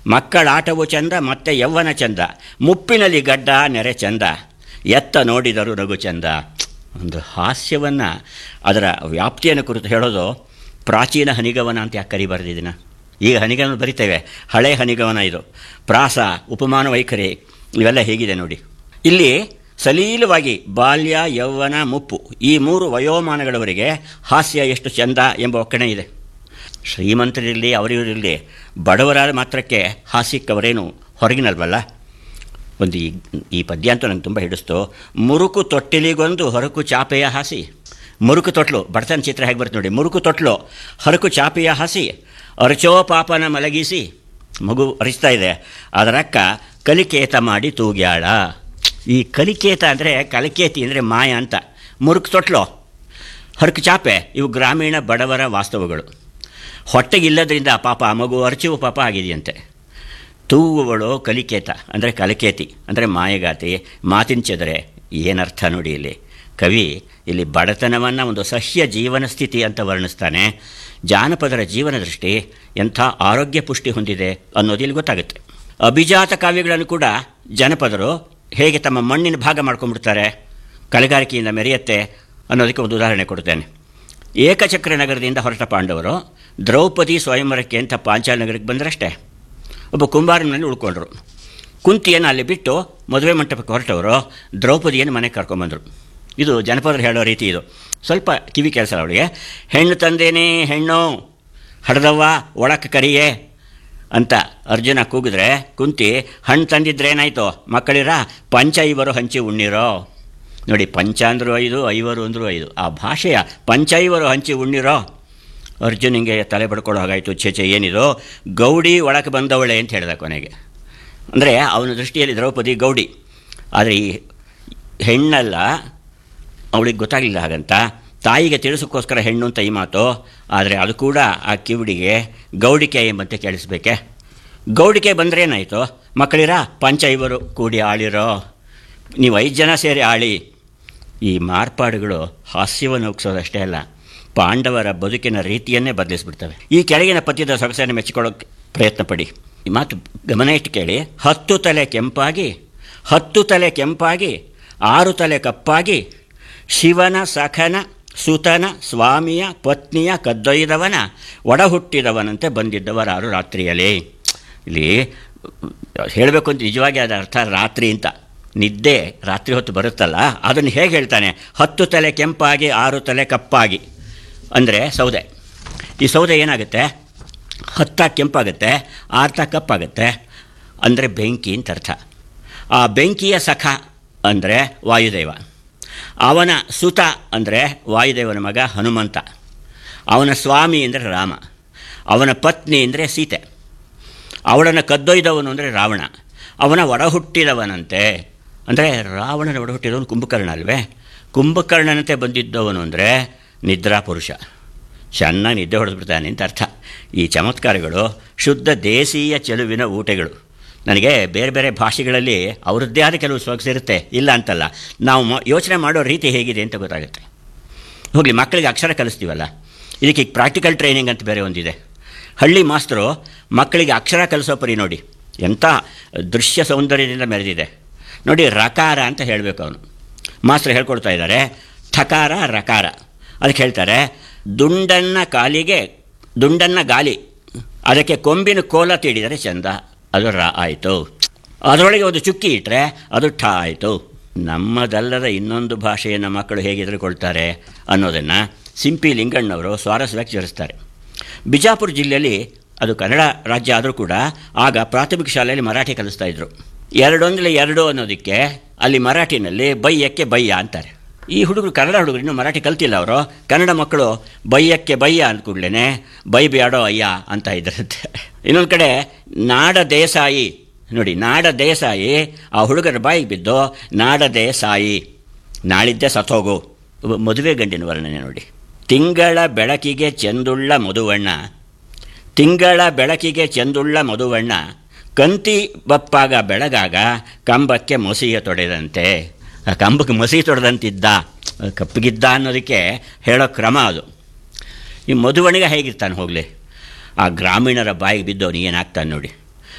ಮಕ್ಕಳ ಆಟವು ಚಂದ ಮತ್ತೆ ಯೌವನ ಚಂದ ಮುಪ್ಪಿನಲ್ಲಿ ಗಡ್ಡ ನೆರೆ ಚಂದ ಎತ್ತ ನೋಡಿದರು ನಗು ಚಂದ ಒಂದು ಹಾಸ್ಯವನ್ನು ಅದರ ವ್ಯಾಪ್ತಿಯನ್ನು ಕುರಿತು ಹೇಳೋದು ಪ್ರಾಚೀನ ಹನಿಗವನ ಅಂತ ಯಾಕೆ ಕರಿಬಾರ್ದು ಇದನ್ನು ಈಗ ಹನಿಗವನ ಬರಿತೇವೆ ಹಳೆ ಹನಿಗವನ ಇದು ಪ್ರಾಸ ಉಪಮಾನ ವೈಖರಿ ಇವೆಲ್ಲ ಹೇಗಿದೆ ನೋಡಿ ಇಲ್ಲಿ ಸಲೀಲವಾಗಿ ಬಾಲ್ಯ ಯೌವನ ಮುಪ್ಪು ಈ ಮೂರು ವಯೋಮಾನಗಳವರೆಗೆ ಹಾಸ್ಯ ಎಷ್ಟು ಚಂದ ಎಂಬ ಒಕ್ಕಣೆ ಇದೆ ಶ್ರೀಮಂತರಿರಲಿ ಅವರಿರಲಿ ಬಡವರಾದ ಮಾತ್ರಕ್ಕೆ ಹಾಸ್ಯಕ್ಕವರೇನು ಹೊರಗಿನಲ್ವಲ್ಲ ಒಂದು ಈ ಈ ಪದ್ಯ ಅಂತೂ ನಂಗೆ ತುಂಬ ಹಿಡಿಸ್ತು ಮುರುಕು ತೊಟ್ಟಿಲಿಗೊಂದು ಹೊರಕು ಚಾಪೆಯ ಹಾಸಿ ಮುರುಕು ತೊಟ್ಲು ಬಡತನ ಚಿತ್ರ ಹೇಗೆ ಬರುತ್ತೆ ನೋಡಿ ಮುರುಕು ತೊಟ್ಲು ಹೊರಕು ಚಾಪೆಯ ಹಾಸಿ ಅರಚೋ ಪಾಪನ ಮಲಗಿಸಿ ಮಗು ಅರಿಸ್ತಾ ಇದೆ ಅದರಕ್ಕ ಕಲಿಕೇತ ಮಾಡಿ ತೂಗ್ಯಾಳ ಈ ಕಲಿಕೇತ ಅಂದರೆ ಕಲಿಕೇತಿ ಅಂದರೆ ಮಾಯ ಅಂತ ಮುರುಕು ತೊಟ್ಲು ಹರಕು ಚಾಪೆ ಇವು ಗ್ರಾಮೀಣ ಬಡವರ ವಾಸ್ತವಗಳು ಹೊಟ್ಟೆಗಿಲ್ಲದ್ರಿಂದ ಪಾಪ ಆ ಮಗು ಅರಚುವ ಪಾಪ ಆಗಿದೆಯಂತೆ ತೂಗುಗಳು ಕಲಿಕೇತ ಅಂದರೆ ಕಲಿಕೇತಿ ಅಂದರೆ ಮಾಯಗಾತಿ ಮಾತಿನ ಚೆದರೆ ಏನರ್ಥ ನೋಡಿ ಇಲ್ಲಿ ಕವಿ ಇಲ್ಲಿ ಬಡತನವನ್ನು ಒಂದು ಸಹ್ಯ ಜೀವನ ಸ್ಥಿತಿ ಅಂತ ವರ್ಣಿಸ್ತಾನೆ ಜಾನಪದರ ಜೀವನ ದೃಷ್ಟಿ ಎಂಥ ಆರೋಗ್ಯ ಪುಷ್ಟಿ ಹೊಂದಿದೆ ಅನ್ನೋದು ಇಲ್ಲಿ ಗೊತ್ತಾಗುತ್ತೆ ಅಭಿಜಾತ ಕಾವ್ಯಗಳನ್ನು ಕೂಡ ಜನಪದರು ಹೇಗೆ ತಮ್ಮ ಮಣ್ಣಿನ ಭಾಗ ಮಾಡ್ಕೊಂಡ್ಬಿಡ್ತಾರೆ ಕಲೆಗಾರಿಕೆಯಿಂದ ಮೆರೆಯುತ್ತೆ ಅನ್ನೋದಕ್ಕೆ ಒಂದು ಉದಾಹರಣೆ ಕೊಡ್ತೇನೆ ಏಕಚಕ್ರ ನಗರದಿಂದ ಹೊರಟ ಪಾಂಡವರು ದ್ರೌಪದಿ ಸ್ವಯಂವರಕ್ಕೆ ಅಂತ ಪಾಂಚಾಲ ನಗರಕ್ಕೆ ಬಂದರಷ್ಟೇ ಒಬ್ಬ ಕುಂಬಾರನಲ್ಲಿ ಉಳ್ಕೊಂಡ್ರು ಕುಂತಿಯನ್ನು ಅಲ್ಲಿ ಬಿಟ್ಟು ಮದುವೆ ಮಂಟಪಕ್ಕೆ ಹೊರಟವರು ದ್ರೌಪದಿಯನ್ನು ಮನೆಗೆ ಕರ್ಕೊಂಬಂದರು ಇದು ಜನಪದರು ಹೇಳೋ ರೀತಿ ಇದು ಸ್ವಲ್ಪ ಕಿವಿ ಕೆಲಸ ಅವಳಿಗೆ ಹೆಣ್ಣು ತಂದೇನೇ ಹೆಣ್ಣು ಹಡ್ದವ್ವ ಒಳಕ್ಕೆ ಕರಿಯೇ ಅಂತ ಅರ್ಜುನ ಕೂಗಿದ್ರೆ ಕುಂತಿ ಹಣ್ಣು ತಂದಿದ್ರೇನಾಯ್ತು ಮಕ್ಕಳಿರ ಪಂಚ ಇವರು ಹಂಚಿ ಉಣ್ಣಿರೋ ನೋಡಿ ಪಂಚ ಅಂದರು ಐದು ಐವರು ಅಂದರು ಐದು ಆ ಭಾಷೆಯ ಪಂಚ ಇವರು ಹಂಚಿ ಉಣ್ಣಿರೋ ಅರ್ಜುನಿಗೆ ತಲೆ ಬಡ್ಕೊಳ್ಳೋ ಹಾಗಾಯಿತು ಛೇಚೆ ಏನಿದು ಗೌಡಿ ಒಳಕ್ಕೆ ಬಂದವಳೆ ಅಂತ ಹೇಳಿದ ಕೊನೆಗೆ ಅಂದರೆ ಅವನ ದೃಷ್ಟಿಯಲ್ಲಿ ದ್ರೌಪದಿ ಗೌಡಿ ಆದರೆ ಈ ಹೆಣ್ಣಲ್ಲ ಅವಳಿಗೆ ಗೊತ್ತಾಗಲಿಲ್ಲ ಹಾಗಂತ ತಾಯಿಗೆ ತಿಳಿಸೋಕ್ಕೋಸ್ಕರ ಹೆಣ್ಣು ಅಂತ ಈ ಮಾತು ಆದರೆ ಅದು ಕೂಡ ಆ ಕಿವಿಡಿಗೆ ಗೌಡಿಕೆ ಎಂಬಂತೆ ಕೇಳಿಸ್ಬೇಕೆ ಗೌಡಿಕೆ ಬಂದ್ರೇನಾಯಿತು ಮಕ್ಕಳಿರ ಪಂಚ ಇವರು ಕೂಡಿ ಆಳಿರೋ ನೀವು ಐದು ಜನ ಸೇರಿ ಆಳಿ ಈ ಮಾರ್ಪಾಡುಗಳು ಹಾಸ್ಯವನ್ನು ಉಗ್ಸೋದಷ್ಟೇ ಅಲ್ಲ ಪಾಂಡವರ ಬದುಕಿನ ರೀತಿಯನ್ನೇ ಬದಲಿಸ್ಬಿಡ್ತವೆ ಈ ಕೆಳಗಿನ ಪದ್ಯದ ಸೊಗಸನ್ನು ಮೆಚ್ಚಿಕೊಳ್ಳೋಕೆ ಪ್ರಯತ್ನ ಪಡಿ ಈ ಮಾತು ಗಮನ ಇಟ್ಟು ಕೇಳಿ ಹತ್ತು ತಲೆ ಕೆಂಪಾಗಿ ಹತ್ತು ತಲೆ ಕೆಂಪಾಗಿ ಆರು ತಲೆ ಕಪ್ಪಾಗಿ ಶಿವನ ಸಖನ ಸುತನ ಸ್ವಾಮಿಯ ಪತ್ನಿಯ ಕದ್ದೊಯ್ದವನ ಒಡ ಹುಟ್ಟಿದವನಂತೆ ಬಂದಿದ್ದವರಾರು ರಾತ್ರಿಯಲ್ಲಿ ಇಲ್ಲಿ ಹೇಳಬೇಕು ಅಂತ ನಿಜವಾಗಿ ಅದರ ಅರ್ಥ ರಾತ್ರಿ ಅಂತ ನಿದ್ದೆ ರಾತ್ರಿ ಹೊತ್ತು ಬರುತ್ತಲ್ಲ ಅದನ್ನು ಹೇಗೆ ಹೇಳ್ತಾನೆ ಹತ್ತು ತಲೆ ಕೆಂಪಾಗಿ ಆರು ತಲೆ ಕಪ್ಪಾಗಿ ಅಂದರೆ ಸೌದೆ ಈ ಸೌದೆ ಏನಾಗುತ್ತೆ ಹತ್ತ ಕೆಂಪಾಗುತ್ತೆ ಆರ್ತ ಕಪ್ಪಾಗುತ್ತೆ ಅಂದರೆ ಬೆಂಕಿ ಅಂತ ಅರ್ಥ ಆ ಬೆಂಕಿಯ ಸಖ ಅಂದರೆ ವಾಯುದೇವ ಅವನ ಸುತ ಅಂದರೆ ವಾಯುದೇವನ ಮಗ ಹನುಮಂತ ಅವನ ಸ್ವಾಮಿ ಅಂದರೆ ರಾಮ ಅವನ ಪತ್ನಿ ಅಂದರೆ ಸೀತೆ ಅವಳನ್ನು ಕದ್ದೊಯ್ದವನು ಅಂದರೆ ರಾವಣ ಅವನ ಒಡ ಹುಟ್ಟಿದವನಂತೆ ಅಂದರೆ ರಾವಣನ ಒಡ ಹುಟ್ಟಿದವನು ಕುಂಭಕರ್ಣ ಅಲ್ವೇ ಕುಂಭಕರ್ಣನಂತೆ ಬಂದಿದ್ದವನು ಅಂದರೆ ನಿದ್ರಾ ಪುರುಷ ಚೆನ್ನಾಗಿ ನಿದ್ದೆ ಹೊಡೆದ್ಬಿಡ್ತಾನೆ ಅಂತ ಅರ್ಥ ಈ ಚಮತ್ಕಾರಗಳು ಶುದ್ಧ ದೇಶೀಯ ಚೆಲುವಿನ ಊಟಗಳು ನನಗೆ ಬೇರೆ ಬೇರೆ ಭಾಷೆಗಳಲ್ಲಿ ಅವರದ್ದೇ ಆದ ಕೆಲವು ಸೊಗಸಿರುತ್ತೆ ಇಲ್ಲ ಅಂತಲ್ಲ ನಾವು ಮ ಯೋಚನೆ ಮಾಡೋ ರೀತಿ ಹೇಗಿದೆ ಅಂತ ಗೊತ್ತಾಗುತ್ತೆ ಹೋಗಲಿ ಮಕ್ಕಳಿಗೆ ಅಕ್ಷರ ಕಲಿಸ್ತೀವಲ್ಲ ಇದಕ್ಕೆ ಈಗ ಪ್ರಾಕ್ಟಿಕಲ್ ಟ್ರೈನಿಂಗ್ ಅಂತ ಬೇರೆ ಒಂದಿದೆ ಹಳ್ಳಿ ಮಾಸ್ತರು ಮಕ್ಕಳಿಗೆ ಅಕ್ಷರ ಕಲಿಸೋ ಪರಿ ನೋಡಿ ಎಂಥ ದೃಶ್ಯ ಸೌಂದರ್ಯದಿಂದ ಮೆರೆದಿದೆ ನೋಡಿ ರಕಾರ ಅಂತ ಹೇಳಬೇಕು ಅವನು ಮಾಸ್ತರು ಹೇಳ್ಕೊಡ್ತಾ ಇದ್ದಾರೆ ಠಕಾರ ರಕಾರ ಅದಕ್ಕೆ ಹೇಳ್ತಾರೆ ದುಂಡನ್ನ ಕಾಲಿಗೆ ದುಂಡನ್ನ ಗಾಲಿ ಅದಕ್ಕೆ ಕೊಂಬಿನ ಕೋಲ ತೀಡಿದರೆ ಚಂದ ಅದು ರ ಆಯಿತು ಅದರೊಳಗೆ ಒಂದು ಚುಕ್ಕಿ ಇಟ್ಟರೆ ಅದು ಠ ಆಯಿತು ನಮ್ಮದಲ್ಲದ ಇನ್ನೊಂದು ಭಾಷೆಯನ್ನು ಮಕ್ಕಳು ಹೇಗೆ ಎದುರುಕೊಳ್ತಾರೆ ಅನ್ನೋದನ್ನು ಸಿಂಪಿ ಲಿಂಗಣ್ಣವರು ಸ್ವಾರಸ್ಯವಾಗಿ ವಿವರಿಸ್ತಾರೆ ಬಿಜಾಪುರ ಜಿಲ್ಲೆಯಲ್ಲಿ ಅದು ಕನ್ನಡ ರಾಜ್ಯ ಆದರೂ ಕೂಡ ಆಗ ಪ್ರಾಥಮಿಕ ಶಾಲೆಯಲ್ಲಿ ಮರಾಠಿ ಕಲಿಸ್ತಾ ಇದ್ರು ಎರಡೊಂದಲೆ ಎರಡು ಅನ್ನೋದಕ್ಕೆ ಅಲ್ಲಿ ಮರಾಠಿನಲ್ಲಿ ಬೈಯಕ್ಕೆ ಬಯ್ಯ ಅಂತಾರೆ ಈ ಹುಡುಗರು ಕನ್ನಡ ಹುಡುಗರು ಇನ್ನೂ ಮರಾಠಿ ಕಲ್ತಿಲ್ಲ ಅವರು ಕನ್ನಡ ಮಕ್ಕಳು ಬೈಯಕ್ಕೆ ಬಯ್ಯ ಅಂದ ಕೂಡಲೇ ಬೈ ಬ್ಯಾಡೋ ಅಯ್ಯ ಅಂತ ಇದ್ರಂತೆ ಇನ್ನೊಂದು ಕಡೆ ನಾಡ ದೇಸಾಯಿ ನೋಡಿ ನಾಡ ದೇಸಾಯಿ ಆ ಹುಡುಗರ ಬಾಯಿಗೆ ಬಿದ್ದು ನಾಡ ದೇಸಾಯಿ ನಾಳಿದ್ದೆ ಸತ್ತೋಗು ಮದುವೆ ಗಂಡಿನ ವರ್ಣನೆ ನೋಡಿ ತಿಂಗಳ ಬೆಳಕಿಗೆ ಚೆಂದುಳ್ಳ ಮಧುವಣ್ಣ ತಿಂಗಳ ಬೆಳಕಿಗೆ ಚೆಂದುಳ್ಳ ಮಧುವಣ್ಣ ಕಂತಿ ಬಪ್ಪಾಗ ಬೆಳಗಾಗ ಕಂಬಕ್ಕೆ ಮೊಸಿಯ ತೊಡೆದಂತೆ ಆ ಕಂಬಕ್ಕೆ ಮಸಿ ತೊಡೆದಂತಿದ್ದ ಕಪ್ಪಗಿದ್ದ ಅನ್ನೋದಕ್ಕೆ ಹೇಳೋ ಕ್ರಮ ಅದು ಈ ಮಧುವಣಿಗೆ ಹೇಗಿರ್ತಾನೆ ಹೋಗಲಿ ಆ ಗ್ರಾಮೀಣರ ಬಾಯಿಗೆ ಬಿದ್ದವನು ಏನಾಗ್ತಾನೆ ನೋಡಿ